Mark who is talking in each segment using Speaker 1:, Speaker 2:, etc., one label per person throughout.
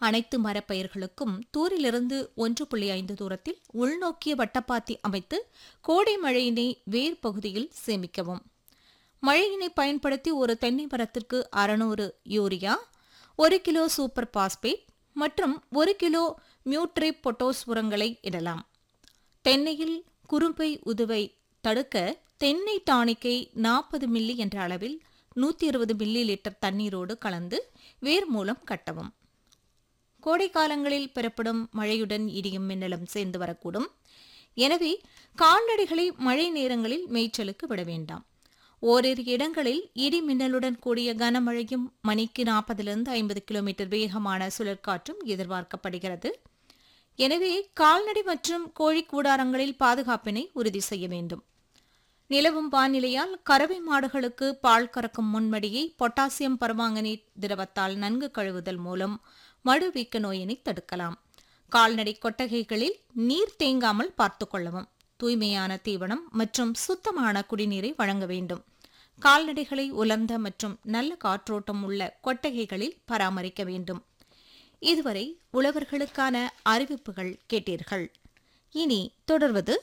Speaker 1: அனைத்து மரப்பயிர்களுக்கும் தூரிலிருந்து ஒன்று புள்ளி ஐந்து தூரத்தில் உள்நோக்கிய வட்டப்பாத்தி அமைத்து கோடை மழையினை வேர் பகுதியில் சேமிக்கவும் மழையினை பயன்படுத்தி ஒரு தென்னை மரத்திற்கு அறுநூறு யூரியா ஒரு கிலோ சூப்பர் பாஸ்பேட் மற்றும் ஒரு கிலோ மியூட்ரே பொட்டோஸ் உரங்களை இடலாம் தென்னையில் குறும்பை உதுவை தடுக்க தென்னை டானிக்கை நாற்பது மில்லி என்ற அளவில் நூற்றி இருபது மில்லி லிட்டர் தண்ணீரோடு கலந்து வேர் மூலம் கட்டவும் கோடை காலங்களில் பெறப்படும் மழையுடன் இடியும் மின்னலும் சேர்ந்து வரக்கூடும் எனவே கால்நடைகளை மழை நேரங்களில் மேய்ச்சலுக்கு விட வேண்டாம் ஓரிரு இடங்களில் இடி மின்னலுடன் கூடிய கனமழையும் மணிக்கு நாற்பதிலிருந்து ஐம்பது கிலோமீட்டர் வேகமான சுழற்காற்றும் எதிர்பார்க்கப்படுகிறது எனவே கால்நடை மற்றும் கோழி கூடாரங்களில் பாதுகாப்பினை உறுதி செய்ய வேண்டும் நிலவும் வானிலையால் கறவை மாடுகளுக்கு பால் கறக்கும் முன்மடியை பொட்டாசியம் பரமாங்கனேட் திரவத்தால் நன்கு கழுவுதல் மூலம் மடு வீக்க நோயினை தடுக்கலாம் கால்நடை கொட்டகைகளில் நீர் தேங்காமல் பார்த்துக் கொள்ளவும் தூய்மையான தீவனம் மற்றும் சுத்தமான குடிநீரை வழங்க வேண்டும் கால்நடைகளை உலர்ந்த மற்றும் நல்ல காற்றோட்டம் உள்ள கொட்டகைகளில் பராமரிக்க வேண்டும் இதுவரை உழவர்களுக்கான அறிவிப்புகள் கேட்டீர்கள் இனி தொடர்வது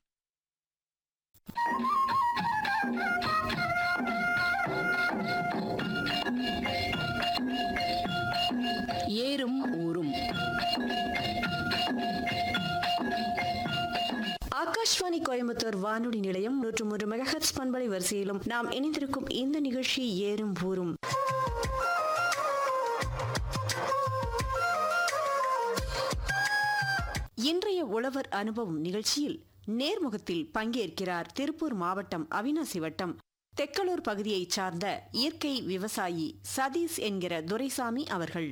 Speaker 2: ஏறும் ஊரும் ஆகாஷ்வாணி கோயம்புத்தூர் வானொலி நிலையம் நூற்று மூன்று மெகஹெட்ஸ் பண்பலை வரிசையிலும் நாம் இணைந்திருக்கும் இந்த நிகழ்ச்சி ஏறும் ஊரும் இன்றைய உழவர் அனுபவம் நிகழ்ச்சியில் நேர்முகத்தில் பங்கேற்கிறார் திருப்பூர் மாவட்டம் அவினாசி வட்டம் தெக்கலூர் பகுதியைச் சார்ந்த இயற்கை விவசாயி சதீஷ் என்கிற துரைசாமி அவர்கள்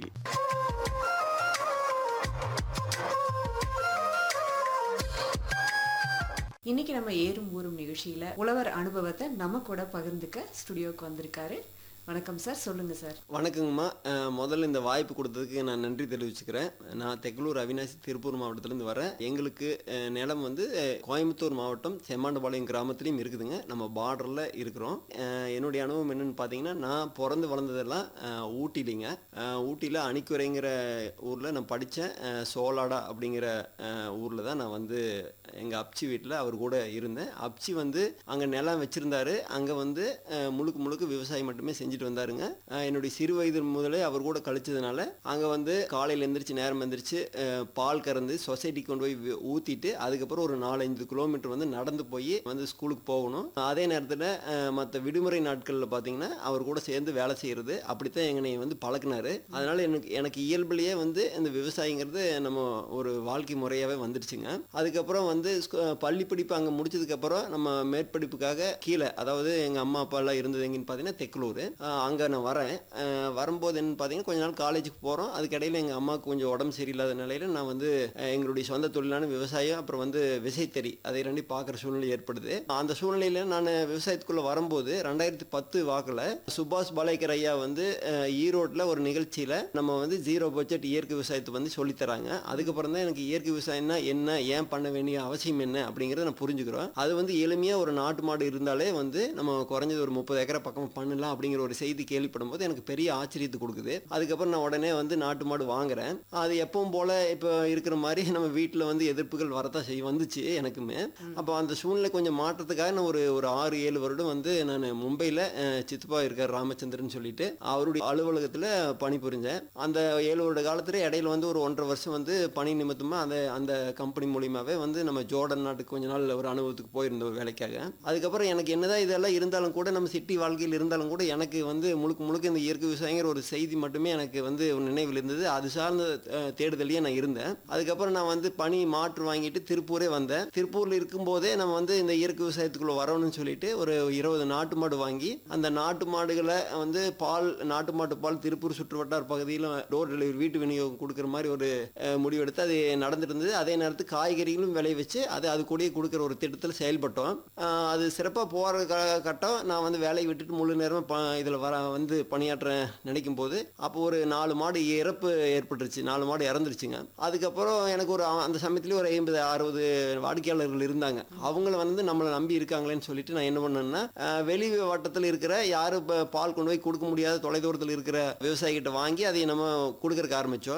Speaker 2: இன்னைக்கு நம்ம ஏறும் ஊரும் நிகழ்ச்சியில உழவர் அனுபவத்தை நம்ம கூட பகிர்ந்துக்க ஸ்டுடியோக்கு வந்திருக்காரு வணக்கம் சார் சொல்லுங்க சார்
Speaker 3: வணக்கங்கம்மா அஹ், முதல்ல இந்த வாய்ப்பு கொடுத்ததுக்கு நான் நன்றி தெரிவிச்சுக்கிறேன் நான் தெக்கலூர் அவினாசி திருப்பூர் மாவட்டத்திலேருந்து வரேன் எங்களுக்கு அஹ், நிலம் வந்து அஹ், கோயம்புத்தூர் மாவட்டம் செம்மாண்டபாளையம் கிராமத்துலேயும் இருக்குதுங்க நம்ம பார்டரில் இருக்கிறோம் அஹ், என்னுடைய அனுபவம் என்னன்னு பார்த்தீங்கன்னா நான் பிறந்து வளர்ந்ததெல்லாம் அஹ், ஊட்டிலிங்க அஹ், ஊட்டியில் அணிக்குறைங்கிற ஊரில் நான் படித்தேன் சோலாடா அப்படிங்கிற ஊரில் தான் நான் வந்து எங்கள் அப்ச்சி வீட்டில் அவர் கூட இருந்தேன் அப்ச்சி வந்து அங்கே நிலம் வச்சுருந்தாரு அங்கே வந்து அஹ், முழுக்க முழுக்க விவசாயம் மட்டுமே செஞ்சுட்டு வந்தாருங்க அஹ், என்னுடைய சிறு வயது முதலே அவர் கூட கழிச்சதுனால அங்கே வந்து காலையில் எந்திரிச்சு நேரம் எந்திரிச்சு அஹ், பால் கறந்து சொசைட்டிக்கு கொண்டு போய் வி- ஊற்றிட்டு அதுக்கப்புறம் ஒரு நாலஞ்சு கிலோமீட்டர் வந்து நடந்து போய் வந்து ஸ்கூலுக்கு போகணும் அதே நேரத்தில் மற்ற விடுமுறை நாட்களில் பார்த்தீங்கன்னா அவர் கூட சேர்ந்து வேலை செய்கிறது அப்படித்தான் எங்களை வந்து பழக்கினாரு அதனால எனக்கு எனக்கு இயல்புலேயே வந்து இந்த விவசாயிங்கிறது நம்ம ஒரு வாழ்க்கை முறையாகவே வந்துடுச்சுங்க அதுக்கப்புறம் வந்து ஸ்கூ- பள்ளி படிப்பு அங்கே முடிச்சதுக்கப்புறம் நம்ம மேற்படிப்புக்காக கீழே அதாவது எங்கள் அம்மா அப்பா எல்லாம் இருந்தது எங்கன்னு பார்த்தீங்கன்னா தெக்கலூர் அங்கே நான் வரேன் அஹ் வரும்போது என்னன்னு பார்த்தீங்கன்னா கொஞ்ச நாள் காலேஜுக்கு போகிறோம் அதுக்கிடையில் எங்கள் அம்மாவுக்கு கொஞ்சம் உடம்பு சரியில்லாத நிலையில் நான் வந்து அஹ் எங்களுடைய சொந்த தொழிலான விவசாயம் அப்புறம் வந்து விசைத்தறி அதை ரெண்டையும் பார்க்குற சூழ்நிலை ஏற்படுது அந்த சூழ்நிலையில் நான் விவசாயத்துக்குள்ளே வரும்போது ரெண்டாயிரத்தி பத்து வாக்கில் சுபாஷ் பாலேக்கர் ஐயா வந்து அஹ், ஈரோட்டில் ஒரு நிகழ்ச்சியில் நம்ம வந்து ஜீரோ பட்ஜெட் இயற்கை விவசாயத்தை வந்து சொல்லித் தராங்க அதுக்கப்புறம் தான் எனக்கு இயற்கை விவசாயம்னா என்ன ஏன் பண்ண வேண்டிய அவசியம் என்ன அப்படிங்கிறத நான் புரிஞ்சுக்கிறோம் அது வந்து எளிமையாக ஒரு நாட்டு மாடு இருந்தாலே வந்து நம்ம குறைஞ்சது ஒரு முப்பது ஏக்கரை பக்கம் பண்ணலாம் அப்படிங்கிற ஒரு செய்தி கேள்விப்படும் போது எனக்கு பெரிய ஆச்சரியத்தை கொடுக்குது அதுக்கப்புறம் நான் உடனே வந்து நாட்டு மாடு வாங்குறேன் அது எப்பவும் போல இப்போ இருக்கிற மாதிரி நம்ம வீட்டில் வந்து எதிர்ப்புகள் வரதான் செய்ய வந்துச்சு எனக்குமே அப்போ அந்த சூழ்நிலை கொஞ்சம் மாற்றத்துக்காக நான் ஒரு ஒரு ஆறு ஏழு வருடம் வந்து நான் மும்பையில் சித்தப்பா இருக்கார் ராமச்சந்திரன் சொல்லிட்டு அவருடைய அலுவலகத்தில் பணிபுரிஞ்சேன் அந்த ஏழு வருட காலத்துல இடையில வந்து ஒரு ஒன்றரை வருஷம் வந்து பணி நிமித்தமாக அந்த அந்த கம்பெனி மூலியமாகவே வந்து நம்ம ஜோர்டன் நாட்டுக்கு கொஞ்ச நாள் ஒரு அனுபவத்துக்கு போயிருந்தோம் வேலைக்காக அதுக்கப்புறம் எனக்கு என்னதான் இதெல்லாம் இருந்தாலும் கூட நம்ம சிட்டி வாழ்க்கையில் இருந்தாலும் கூட எனக்கு வந்து முழுக்க முழுக்க இந்த இயற்கை விவசாயங்கிற ஒரு செய்தி மட்டுமே எனக்கு வந்து ஒரு நினைவில் இருந்தது அது சார்ந்த அஹ், தேடுதலையே நான் இருந்தேன் அதுக்கப்புறம் நான் வந்து பணி மாற்று வாங்கிட்டு திருப்பூரே வந்தேன் திருப்பூரில் இருக்கும்போதே நம்ம வந்து இந்த இயற்கை விவசாயத்துக்குள்ள வரணும்னு சொல்லிட்டு ஒரு இருபது நாட்டு மாடு வாங்கி அந்த நாட்டு மாடுகளை வந்து பால் நாட்டு மாட்டு பால் திருப்பூர் சுற்றுவட்டார பகுதியில் டோர் டெலிவரி வீட்டு விநியோகம் கொடுக்குற மாதிரி ஒரு அஹ், முடிவெடுத்து அது நடந்துட்டு இருந்தது அதே நேரத்துக்கு காய்கறிகளும் விளைய வச்சு அது அது கூடயே கொடுக்குற ஒரு திட்டத்தில் செயல்பட்டோம் அஹ், அது சிறப்பாக போகிற கட்டம் நான் வந்து வேலையை விட்டுட்டு முழு நேரமாக ப இதில் வர வந்து பணியாற்ற நினைக்கும் போது அப்போ ஒரு நாலு மாடு இறப்பு ஏற்பட்டுருச்சு நாலு மாடு இறந்துருச்சுங்க அதுக்கப்புறம் எனக்கு ஒரு அ- அந்த சமயத்துலேயே ஒரு ஐம்பது அறுபது வாடிக்கையாளர்கள் இருந்தாங்க அவங்கள வந்து நம்மளை நம்பி இருக்காங்களேன்னு சொல்லிட்டு நான் என்ன பண்ணேன்னா அஹ், வெளி வட்டத்தில் இருக்கிற யாரும் இப்போ பால் கொண்டு போய் கொடுக்க முடியாத தொலைதூரத்தில் இருக்கிற விவசாயிகிட்ட வாங்கி அதை நம்ம கொடுக்கறக்கு ஆரம்பித்தோம்